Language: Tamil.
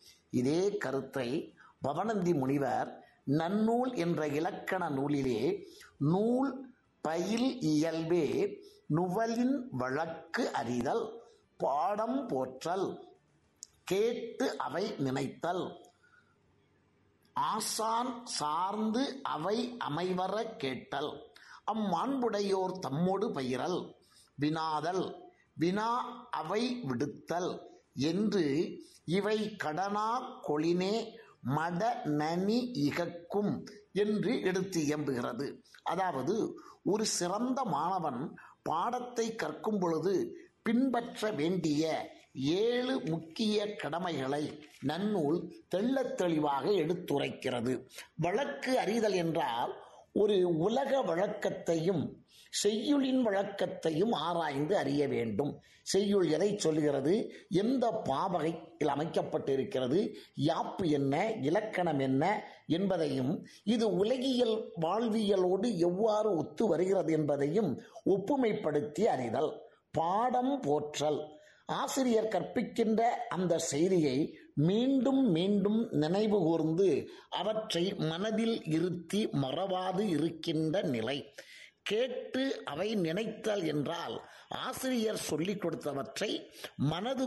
இதே கருத்தை பவனந்தி முனிவர் நன்னூல் என்ற இலக்கண நூலிலே நூல் பயில் இயல்பே நுவலின் வழக்கு அறிதல் பாடம் போற்றல் கேட்டு அவை நினைத்தல் ஆசான் சார்ந்து அவை அமைவர கேட்டல் அம்மாண்புடையோர் தம்மொடு பயிரல் வினாதல் வினா அவை விடுத்தல் என்று இவை கடனா கொளினே மட நனி இகக்கும் என்று எடுத்து இயம்புகிறது அதாவது ஒரு சிறந்த மாணவன் பாடத்தை கற்கும் பொழுது பின்பற்ற வேண்டிய ஏழு முக்கிய கடமைகளை நன்னூல் தெள்ளத் தெளிவாக எடுத்துரைக்கிறது வழக்கு அறிதல் என்றால் ஒரு உலக வழக்கத்தையும் செய்யுளின் வழக்கத்தையும் ஆராய்ந்து அறிய வேண்டும் செய்யுள் எதை சொல்கிறது எந்த பாவகையில் அமைக்கப்பட்டிருக்கிறது யாப்பு என்ன இலக்கணம் என்ன என்பதையும் இது உலகியல் வாழ்வியலோடு எவ்வாறு ஒத்து வருகிறது என்பதையும் ஒப்புமைப்படுத்தி அறிதல் பாடம் போற்றல் ஆசிரியர் கற்பிக்கின்ற அந்த செய்தியை மீண்டும் மீண்டும் நினைவு கூர்ந்து அவற்றை மனதில் இருத்தி மறவாது இருக்கின்ற நிலை கேட்டு அவை நினைத்தல் என்றால் ஆசிரியர் சொல்லிக் கொடுத்தவற்றை மனது